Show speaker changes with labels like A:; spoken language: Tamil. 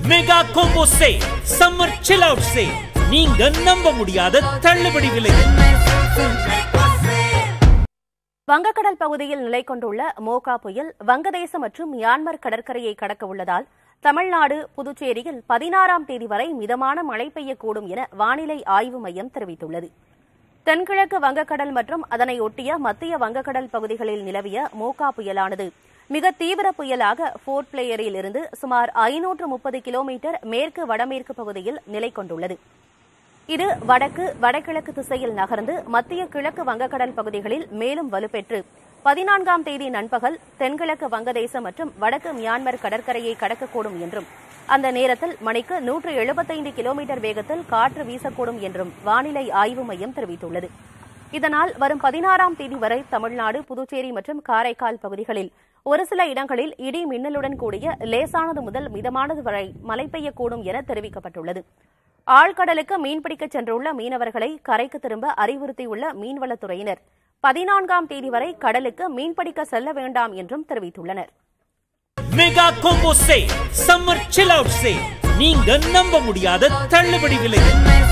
A: mega combo say summer chill out say நீங்க நம்ப முடியாத தள்ளுபடி விலையில்
B: வங்கக்கடல் பகுதியில் நிலை கொண்டுள்ள மோகா புயல் வங்கதேசம் மற்றும் மியான்மர் கடற்கரையை கடக்க உள்ளதால் தமிழ்நாடு புதுச்சேரியில் பதினாறாம் தேதி வரை மிதமான மழை பெய்யக்கூடும் என வானிலை ஆய்வு மையம் தெரிவித்துள்ளது தென்கிழக்கு வங்கக்கடல் மற்றும் அதனை ஒட்டிய மத்திய வங்கக்கடல் பகுதிகளில் நிலவிய மோகா புயலானது மிக தீவிர புயலாக போர்ட் பிளேயரில் இருந்து சுமார் ஐநூற்று முப்பது கிலோமீட்டர் மேற்கு வடமேற்கு பகுதியில் நிலை கொண்டுள்ளது இது வடக்கு வடகிழக்கு திசையில் நகர்ந்து மத்திய கிழக்கு வங்கக்கடல் பகுதிகளில் மேலும் வலுப்பெற்று பதினான்காம் தேதி நண்பகல் தென்கிழக்கு வங்கதேசம் மற்றும் வடக்கு மியான்மர் கடற்கரையை கடக்கக்கூடும் என்றும் அந்த நேரத்தில் மணிக்கு நூற்று எழுபத்தைந்து கிலோமீட்டர் வேகத்தில் காற்று வீசக்கூடும் என்றும் வானிலை ஆய்வு மையம் தெரிவித்துள்ளது இதனால் வரும் பதினாறாம் தேதி வரை தமிழ்நாடு புதுச்சேரி மற்றும் காரைக்கால் பகுதிகளில் ஒரு சில இடங்களில் இடி மின்னலுடன் கூடிய லேசானது முதல் மிதமானது வரை மழை பெய்யக்கூடும் என தெரிவிக்கப்பட்டுள்ளது ஆழ்கடலுக்கு மீன்பிடிக்கச் சென்றுள்ள மீனவர்களை கரைக்கு திரும்ப அறிவுறுத்தியுள்ள மீன்வளத்துறையினர் பதினான்காம் தேதி வரை கடலுக்கு மீன்பிடிக்க செல்ல வேண்டாம் என்றும் தெரிவித்துள்ளனர்
A: mega combo say summer chill out say நீங்க நம்ப முடியாத தள்ளுபடி விலையில்